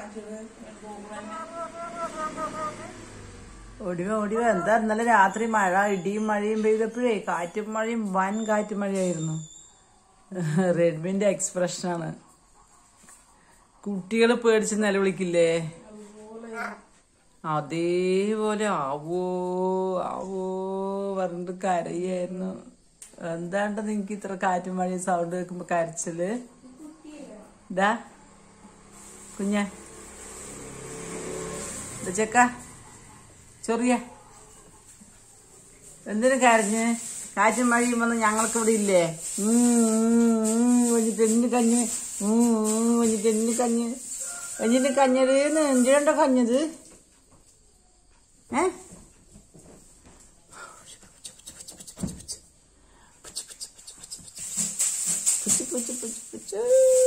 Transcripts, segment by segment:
കാണിച്ചത് ഗൂഗിളന്നെ ഒടിവ ഒടിവ എന്താ ഇന്നലെ രാത്രി മഴ ഇടിയും മഴയും പെയ്തപ്പോഴേ കാറ്റും മഴയും വൻ കാറ്റും മഴയായിരുന്നു റെഡ്മിന്റെ എക്സ്പ്രഷനാണ് കുട്ടികൾ പേടിച്ച് നിലവിളിക്കില്ലേ അതേപോലെ ആവോ ആവോ പറഞ്ഞിട്ട് കരയായിരുന്നു എന്താണ്ട് നിങ്ങക്ക് ഇത്ര കാറ്റും മഴയും സൗണ്ട് കേൾക്കുമ്പോ കരച്ചില് ഇതാ കുഞ്ഞ ചെക്ക ചെറിയ എന്തിനു കരഞ്ഞ് കാറ്റും മഴയും വന്ന് ഞങ്ങൾക്ക് ഇവിടെ ഇല്ലേ വഞ്ഞിട്ട് എന്നു കഞ്ഞ് വഞ്ഞിട്ട് എന്നു കഞ്ഞ് വഞ്ഞിട്ട് കഞ്ഞത് എന്തിനുണ്ടോ കഞ്ഞത് ഏ പുച്ച് പുച്ച് പുച്ച് പുച്ച്.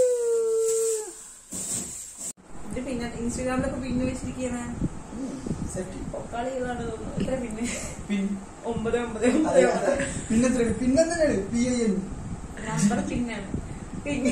ഇത് പിന്നെ ഇൻസ്റ്റാഗ്രാമിലൊക്കെ പിന്നെ വെച്ചിരിക്കുകയാണ് പൊക്കാളി ചെയ്താണ് തോന്നുന്നു എത്ര പിന്നെ ഒമ്പത് ഒമ്പത് ഒമ്പത് ഒമ്പത് പിന്നെത്ര പിന്നെന്തിനാണ് പി ഐ എൻ നമ്പർ പിന്നാണ് പിന്നെ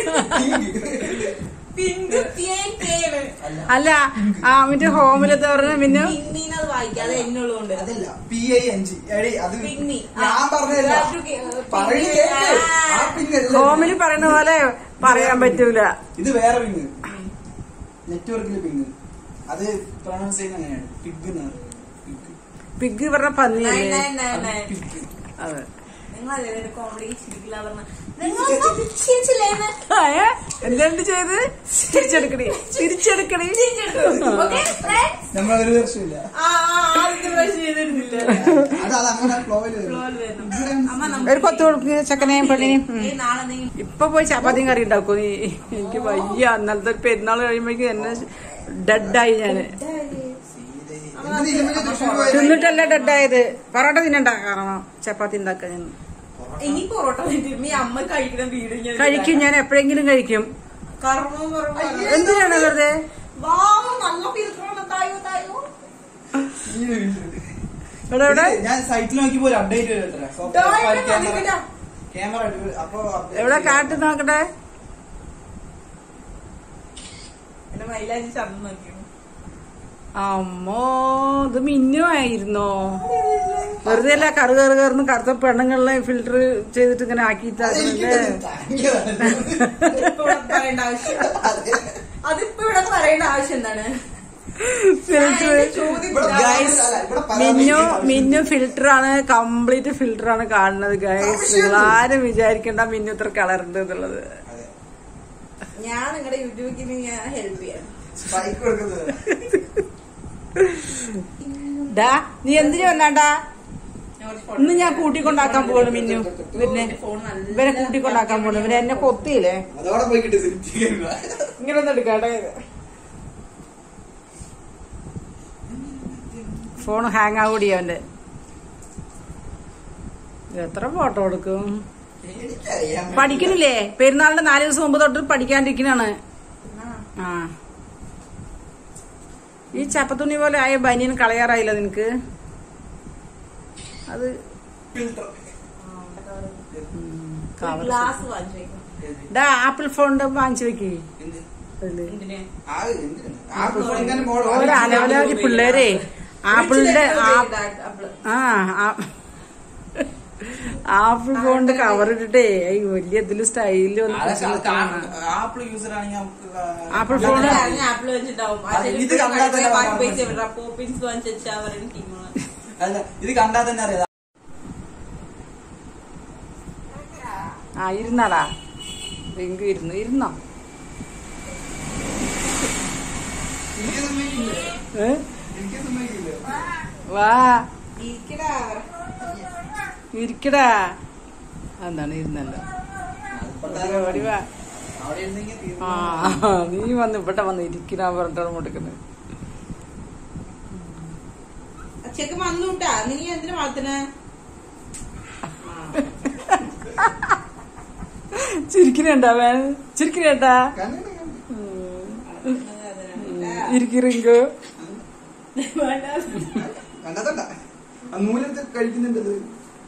പിങ്ക് പേണ് അല്ല ആ മറ്റേ ഹോമിലത്തെ പറഞ്ഞ പിന്നെ പിന്നീനത് വായിക്കാതെ എന്നുള്ളതുകൊണ്ട് അതല്ല പി ഐ എൻ ജി എടി അത് പിന്നി. ഞാൻ പറഞ്ഞതല്ല ആ, പിന്നി. പറയണ കേക്ക്. ആ പിന്നല്ല ഹോമിൽ പറയുന്ന പോലെ പറയാൻ പറ്റൂല ഇത് വേറെ പിങ് നെറ്റ്വർക്കിലെ പിങ് അത് പ്രൊണൗൺസ് ചെയ്യുന്ന അങ്ങനെയാണ് പിഗ് എന്ന് പറയുന്നത് പിഗ് പറഞ്ഞ പന്നിയല്ലേ നയൻ, നയൻ, നയൻ. പിഗ് നിങ്ങൾ അതല്ലേ കോമഡി ചിരിക്കില്ല പറഞ്ഞ നിങ്ങൾ ചിരിച്ചില്ലേ എന്ന്? ഏ? എന്തുണ്ട് ചെയ്ത് തിരിച്ചെടുക്കണേ തിരിച്ചെടുക്കണേ Okay, friends? നമ്മൾ ഒരു വർഷമില്ല ആ, ആ, ആദ്യത്തെ പ്രാവശ്യം ചെയ്തിരുന്നില്ല. അത് അത് അങ്ങനെ ഫ്ലോയില് Flow ല് വരുന്നു. അമ്മ നമുക്ക് ഒരു കൊത്തു കൊടുക്കുക ചെക്കനെയും പെണ്ണിനെയും ഉം. ഈ നാളെ നീ ഇപ്പൊ പോയി ചപ്പാത്തിയും കറി ഉണ്ടാക്കും നീ എനിക്ക് വയ്യ അന്നലത്തെ ഒരു പെരുന്നാൾ കഴിയുമ്പോഴേക്കും എന്നെ ഡെഡായി ഞാന് എന്തിനാ ഇലുമിനെ തൃശ്ശൂർ പോയത്? തിന്നിട്ടല്ല ഡെഡായത് പൊറോട്ട തിന്നണ്ട കാരണം ചപ്പാത്തി ഉണ്ടാക്കാൻ ഞാൻ ഇനി പൊറോട്ട തിന്നിട്ട് ഈ അമ്മ കഴിക്കുന്ന വീട് ഞാൻ കഴിക്കും ഞാൻ എപ്പോഴെങ്കിലും കഴിക്കും കർമ്മം കർമ്മം. എന്തിനാണ് വെറുതെ വാവ്, നല്ല ഫിൽറ്ററാണ് തായോ തായോ എവിടെ എവിടെ ഇത് ഞാൻ സൈറ്റിൽ നോക്കിയപ്പോ ഒരു അപ്ഡേറ്റ് വരട്ടെ ഇതായിട്ട് വന്നിട്ടില്ല. ക്യാമറ അപ്പൊ update എവിടെ ചെയ്യാം. കാട്ട് നോക്കട്ടെ എന്റെ മൈലാജി ശബ്ദം നോക്കിയോ അമ്മോ ഇത് മിന്നുമായിരുന്നോ വെറുതെ അല്ല കറു കറു കറന്ന് കറുത്ത പെണ്ണുങ്ങളെ ഫിൽറ്റർ ചെയ്തിട്ട് ഇങ്ങനെ ആക്കിയിട്ടാണല്ലേ അതിപ്പോ ഇവിടെ പറയേണ്ട ആവശ്യം അതിപ്പോ ഇവിടെ പറയേണ്ട ആവശ്യം എന്താണ് ഫിൽറ്റർ ചോദ്യം ഇവിടെ ഗൈസ് അല്ല, ഇവിടെ പരാതി മിന്നു കേൾക്കാൻ മിന്നു ഫിൽറ്റർ ആണ് കംപ്ലീറ്റ് ഫിൽറ്റർ ആണ് കാണുന്നത് ഗൈസ് നിങ്ങൾ ആരും വിചാരിക്കണ്ട മിന്നു ഇത്ര കളർ ഉണ്ട് എന്നുള്ളത് അതെ. ഞാൻ നിങ്ങളുടെ യൂട്യൂബിൽ ഞാൻ ഹെൽപ്പ് ചെയ്യാം സ്പൈക്ക് കൊടുക്കുന്നത് ഡാ നീ എന്തിനു വന്നാണ്ടാ ഞാൻ കുറച്ച് photo ഇന്ന് ഞാൻ കൂട്ടിക്കൊണ്ടാക്കാൻ പോവാണ് മിന്നു ഇവരെ ഫോൺ നല്ല ഇവരെ കൂട്ടിക്കൊണ്ടാക്കാൻ പോണു ഇവരെ എന്നെ കൊത്തിയില്ലേ അതോടെ പോയി കിട്ടി ഇങ്ങനെ ഒന്ന് എടുക്കാട്ടെ ഫോൺ ഹാങ് ആവൂടി അവന്റെ എത്ര ഫോട്ടോ എടുക്കും എനിക്കറിയാം പഠിക്കണില്ലേ പെരുന്നാളിന്റെ നാല് ദിവസം മുമ്പ് തൊട്ട് പഠിക്കാണ്ടിരിക്കണാണ് ആ ഈ ചപ്പത്തുണി പോലെ ആയ ബനിയൻ കളയാറായില്ല നിനക്ക് അത് ഫിൽട്ടർ കവർ ഗ്ലാസ് വാങ്ങിച്ചു വെക്കും ഡാ ആപ്പിൾ ഫോണിന്റെ വാങ്ങിച്ചു വെക്ക് എന്ത് അതില്. എന്തിന് ആ എന്തിനാണ് ആ ഫോൺ ഇങ്ങനെ മോഡൽ ഓരോ അലവലാതി പിള്ളേരെ ആപ്പിളിന്റെ ആ- ആപ്പിള്. ആ ആ- ആപ്പിൾ ഫോണിന്റെ കവർ ഇട്ടിട്ടേ ഈ വലിയ ഇതില് സ്റ്റൈലില് വന്ന് ആപ്പിൾ യൂസർ ആണെങ്കിൽ നമുക്ക് ആ- ആപ്പിൾ ഇത് ഫോണ് അറിഞ്ഞ ആപ്പിള് വെച്ചിട്ടാവും ആ അത് ഇത് ചെറുപ്പം കണ്ടാൽ തന്നെ ബാക്കി പറയാൻ പൈസ പറ്റും. വിടറാ. പോപ്പിൻസ് വാങ്ങിച്ച് വെച്ചാ അവരുടെ ടീമാണ് അല്ല ഇത് കണ്ടാൽ തന്നെ അറിയാം ആ ഇരുന്നാടാ റിങ്കു ഇരുന്നു ഇരുന്നോ എനിക്ക് സമ്മതിക്കില്ല ഏ? എനിക്ക് സമ്മതിക്കില്ല വാ ഇരിക്കടാ ഇരിക്കടാ എന്താണ് ഇരുന്നല്ലോ ഓടി വാ അവിടെ ഇരുന്നെങ്കിൽ തീർന്നു. ആ നീ വന്ന് ഇവിടെ വന്ന് ഇരിക്കണ പറഞ്ഞിട്ടാണ് മുടക്കുന്നത് ചെക്ക് വന്നുട്ടാ നീ എന്തിനു വളർത്തണേ ചിരിക്കണേണ്ടാ ചിരിക്കണേട്ടാ കണ്ണിന് കണ്ണ്. ഇരിക്കു റിങ്കു കണ്ടതണ്ട ആ നൂലെടുത്ത് കഴിക്കുന്നുണ്ട് ഇത്.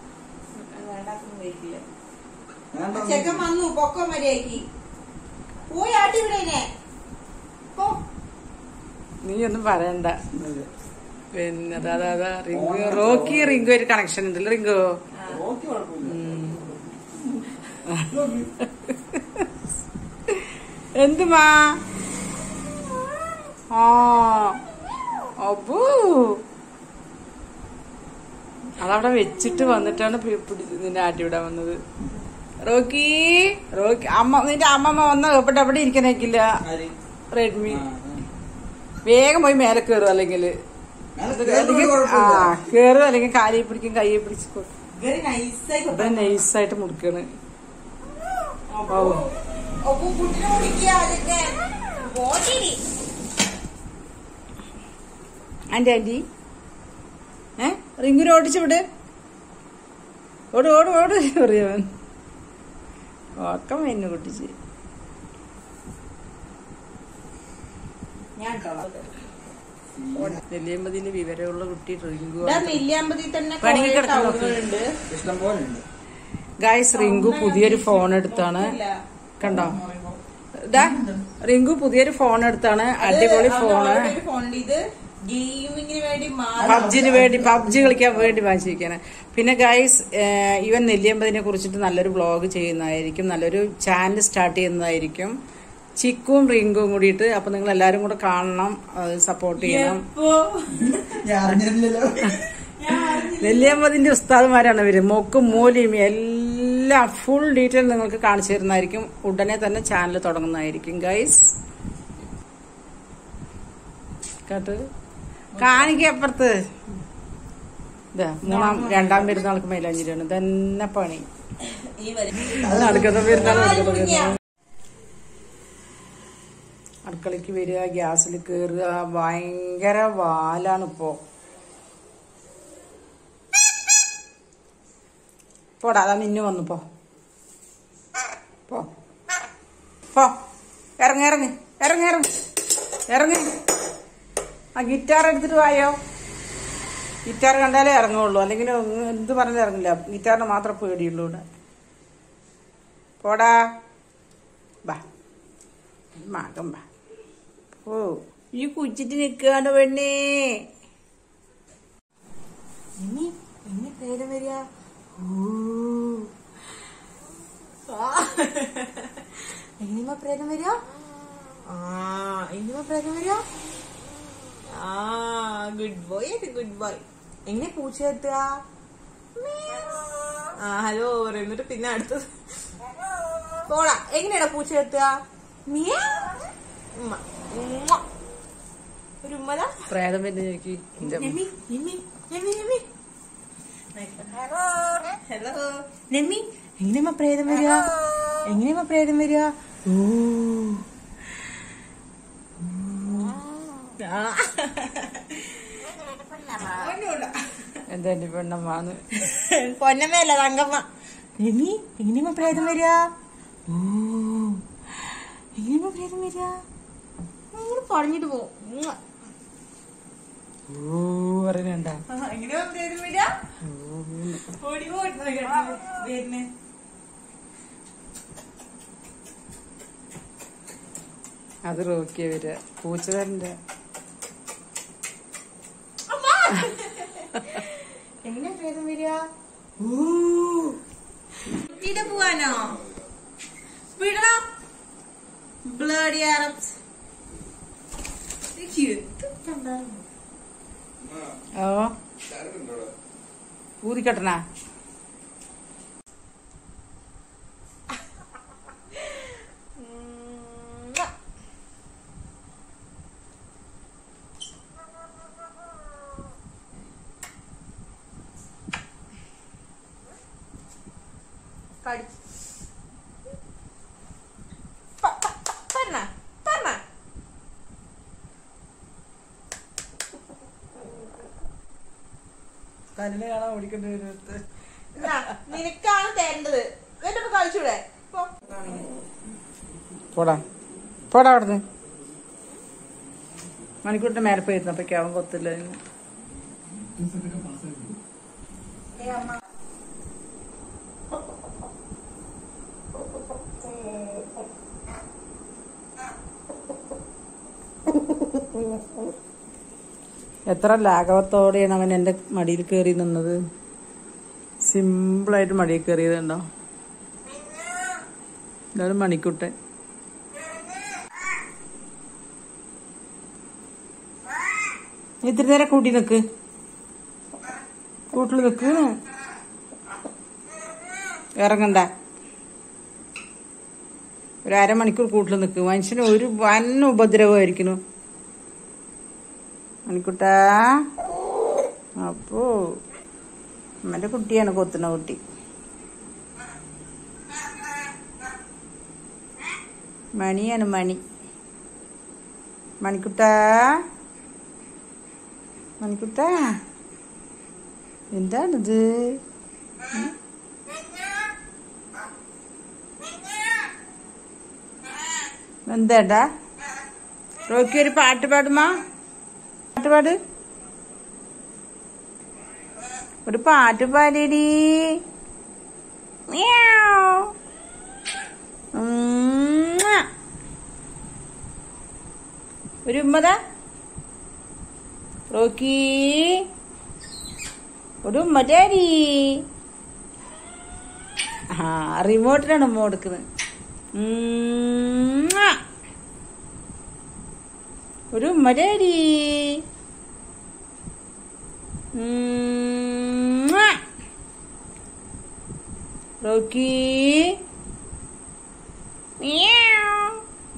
വേണ്ട. ചെക്കൻ വന്നു പൊക്കം മര്യാദക്ക് പോയി ആട്ടി വിടേനെ പോ നീ ഒന്നും പറയണ്ട പിന്നെ അതാ അതാ, അതാ റിങ്കു റോക്കി റിങ്കു ഒരു കണക്ഷൻ ഉണ്ടല്ലോ റിങ്കു ഓക്കെ കുഴപ്പമില്ല എന്തുമാ ആ അബൂ അതവിടെ വെച്ചിട്ട് വന്നിട്ടാണ് പി- പിടി- നിന്നെ ആട്ടി വിടാൻ വന്നത് റോക്കി റോക്കി അമ്മ നിന്റെ അമ്മമ്മ വന്ന എവിടെ എവിടെ ഇരിക്കാനേക്കില്ല ആര്? റെഡ്മി ആ, വേഗം പോയി മേലെ കയറും അല്ലെങ്കിൽ മേലെ കേറുന്നത് ആ കുഴപ്പമില്ല. കേറും അല്ലെങ്കിൽ കാലിൽ പിടിക്കും കയ്യെ പിടിച്ച് കൊ- വെരി നൈസായി ഇവിടെ നൈസായിട്ട് മുടുക്കാണ് ഓ ഒപ്പു കുട്ടിനെ കുടിക്കുക അതൊക്കെ ബോട്ടിനി ആന്റി ആന്റി ഏ റിങ്കുനെ ഓടിച്ചു വിട് ഓട് ഓട് ഓട് പറയാൻ ഓക്കം എന്നെ കുട്ടിച്ച് ഞാൻ നെല്ലിയമ്പതിന്റെ വിവരമുള്ള കുട്ടി റിങ്കു നെല്ലിയാമ്പതി തന്നെ പണി കുറേ കിടക്കുന്നു. ടൗണുകളുണ്ട് ഇഷ്ടം പോലെ ഉണ്ട് ഗായ്സ് റിങ്കു പുതിയൊരു ഫോൺ എടുത്താണ് ഇല്ല. കണ്ടോ ദാ, റിങ്കു പുതിയൊരു ഫോൺ എടുത്താണ് അടിപൊളി അത് ഫോണ് അവരുടെ ഒരു ഫോണുണ്ട്. ഇത് ഗെയിമിങ്ങിന് വേണ്ടി മാത്രം പബ്ജിന് വേണ്ടി പബ്ജി കളിക്കാൻ വേണ്ടി വാങ്ങിച്ചിരിക്കാണ് പിന്നെ ഗൈസ് ഇവൻ നെല്ലിയമ്പതിനെ കുറിച്ചിട്ട് നല്ലൊരു വ്ളോഗ് ചെയ്യുന്നതായിരിക്കും നല്ലൊരു ചാനൽ സ്റ്റാർട്ട് ചെയ്യുന്നതായിരിക്കും ചിക്കും റിങ്കും കൂടിയിട്ട് അപ്പൊ നിങ്ങൾ എല്ലാരും കൂടെ കാണണം സപ്പോർട്ട് ചെയ്യണം എപ്പോ ഞാൻ അറിഞ്ഞില്ലല്ലോ നെല്ലിയമ്പതിന്റെ ഉസ്താദുമാരാണ് ഇവര് മോക്കും മൂലിയും എല്ലാം ഫുൾ ഡീറ്റെയിൽ നിങ്ങൾക്ക് കാണിച്ചു തരുന്നതായിരിക്കും ഉടനെ തന്നെ ചാനൽ തുടങ്ങുന്നതായിരിക്കും ഗൈസ് കേട്ട് കാണിക്കപ്പുറത്ത് ഇതാ മൂന്നാം രണ്ടാം പെരുന്നാൾക്ക് മൈലാഞ്ചിരിയാണ് തന്നെ പണി ഈ വരും നടക്കുന്ന പെരുന്നാൾ നടക്കുന്ന പെരുന്നാൾ അടുക്കളയ്ക്ക് വരിക ഗ്യാസിൽ കയറുക ഭയങ്കര വാലാണ് ഇപ്പോ പോടാ അതാ മിന്നു വന്നു പോ പോ പോ ഇറങ്ങി ഇറങ്ങി ഇറങ്ങി ഇറങ്ങി ഇറങ്ങി ആ ഗിറ്റാർ എടുത്തിട്ട് വായോ ഗിറ്റാർ കണ്ടാലേ ഇറങ്ങുള്ളൂ അല്ലെങ്കിൽ എന്ത് പറഞ്ഞാലും ഇറങ്ങില്ല ഗിറ്റാറിന് മാത്രം പേടിയുള്ളൂ ഇവിടെ പോടാ ബാ മകം ബാ ഓ ഈ കുച്ചിട്ട് നിൽക്കാണ് പെണ്ണേ ഇനി ഇനി പ്രേതം വരിക എങ്ങനെയുമ്പോ പ്രേതം വരിക ആ എങ്ങനെയുമ്പോ പ്രേതം വരിക ആ ഗുഡ് ബോയ് ഗുഡ് ബോയ് എങ്ങനെ പൂച്ച എത്തുക ആ ഹലോ പറയുന്നിട്ട് പിന്നെ അടുത്തത് പോടാ എങ്ങനെയാടാ പൂച്ച എത്തുക മിയാ. ഉമ്മ. ഉമ്മ. ഒരു ഉമ്മതാ പ്രേതം പിന്നെ നോക്കി എന്റെ നെമ്മി നെമ്മി നെമ്മി നെമ്മി ഹലോ ഹലോ നെമ്മി എങ്ങനെയമ്മ പ്രേതം വരിക എങ്ങനെയമ്മ പ്രേതം വരിക ഓ ആ. എന്താ എന്റെ പെണ്ണമ്മാന്ന് പൊന്നമ്മയല്ല തങ്കമ്മ നെമ്മി എങ്ങനെയമ്മ പ്രേതം വരിക ഓ എങ്ങനെയമ്മ പ്രേതം വരിക അങ്ങനെ പറഞ്ഞിട്ട് പോവും ഉമ്മ. ഓ പറയുന്നുണ്ടാ ആ, എങ്ങനെയാ പ്രേതം വരിക ഓടി ഓടി വരുന്നേ അത് റോക്കിയ വരിക പൂച്ചതരന്റെ എങ്ങനെ പ്രേതം വരിക കുട്ടിയുടെ പോവാനോ വിടണോ ബ്ലഡി അറബ്സ് ഓ ഊതിക്കട്ടനാ പറഞ്ഞ പറഞ്ഞ കല്ല് കാണാൻ ഓടിക്കേണ്ടി വരുന്നത് ഇതാ, നിനക്കാണ് തരേണ്ടത് എന്നിട്ട് കളിച്ചൂടെ പോ. പോടാ പോടാ അവിടുന്ന് മണിക്കൂറിന്റെ മേലെ പോയിരുന്നു അപ്പൊക്കെ അവൻ കൊത്തില്ല ഇന്ന്. എത്ര ലാഘവത്തോടെയാണ് അവൻ എൻ്റെ മടിയിൽ കയറി നിന്നത് സിമ്പിളായിട്ട് മടിയിൽ കയറിയതുണ്ടോ ഇതാണ് മണിക്കുട്ടൻ നീ ഇത്തിരി നേരം കൂട്ടി നിക്ക് കൂട്ടിൽ നിക്ക് ഇറങ്ങണ്ട ഒരു അരമണിക്കൂർ കൂട്ടിൽ നിൽക്ക് മനുഷ്യന് ഒരു വൻ ഉപദ്രവമായിരിക്കുന്നു മണിക്കുട്ടാ അപ്പോ അമ്മന്റെ കുട്ടിയാണ് കൊത്തുന്ന കുട്ടി മണിയാണ് മണി മണിക്കുട്ടാ മണിക്കുട്ടാ എന്താണിത് ഉം? എന്താടാ റോക്കി ഒരു പാട്ട് പാടുമാ പാട്ട് പാട് ഒരു പാട്ട് പാടിയടി മ്യാവ്. ഉമ്മ. ഒരു ഉമ്മതാ റോക്കി ഒരു ഉമ്മ ഡാഡി ആ റിമോട്ടിനാണ് ഉമ്മ കൊടുക്കുന്നത് ഉമ്മ. ഒരു ഉമ്മ ഡാഡി ഉമ്മ. Rocky meow.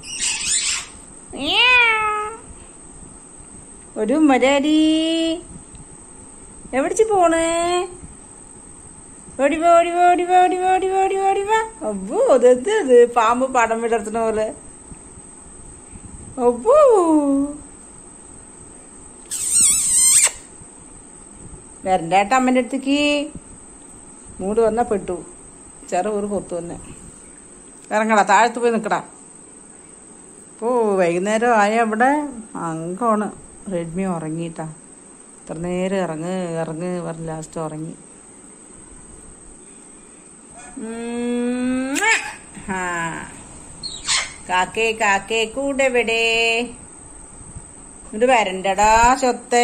മ്യാവ്. ഒരു ഉമ്മ ഡാഡി എവിടിച്ച് പോണേ ഓടി വാ ഓടി വാ ഓടി വാ ഓടി വാ ഓടി വാ ഓടി വാ ഓടി വാ അബ്ബോ അതെന്ത് ഇത് പാമ്പ് പടം വിടർത്തുന്ന പോലെ അബ്ബോ വരണ്ടേട്ട അമ്മൻ്റെ അടുത്തേക്ക് മൂട് വന്നാ പെട്ടു ചെറുപൂറ് കൊത്തു വന്നെ ഇറങ്ങടാ താഴത്ത് പോയി നിൽക്കടാ ഇപ്പോ വൈകുന്നേരം ആയ ഇവിടെ അങ്കമാണ് റെഡ്മി ഉറങ്ങിയിട്ടാ ഇത്ര നേരം ഇറങ്ങ് ഇറങ്ങ് പറഞ്ഞ് ലാസ്റ്റ് ഉറങ്ങി ഉം. ആ. കാക്കേ കാക്കേ കൂടെ വിടേ ഇങ്ങോട്ട് വരണ്ടടാ ചൊത്തേ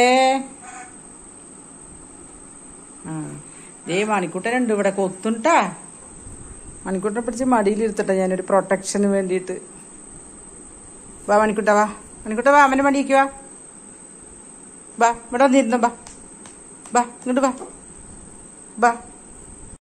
ആ ദേ മണിക്കുട്ടനുണ്ട് ഇവിടെ കൊത്തുണ്ടാ മണിക്കുട്ടനെ പിടിച്ച് മടിയിലിരുത്തട്ടെ ഞാനൊരു പ്രൊട്ടക്ഷന് വേണ്ടിയിട്ട് വാ മണിക്കുട്ട വാ മണിക്കുട്ട വാ അവന്റെ മടിയിക്ക് വാ വാ ഇവിടെ വന്നിരുന്നോ ബാ ബാ ഇങ്ങോട്ട് വാ ബാ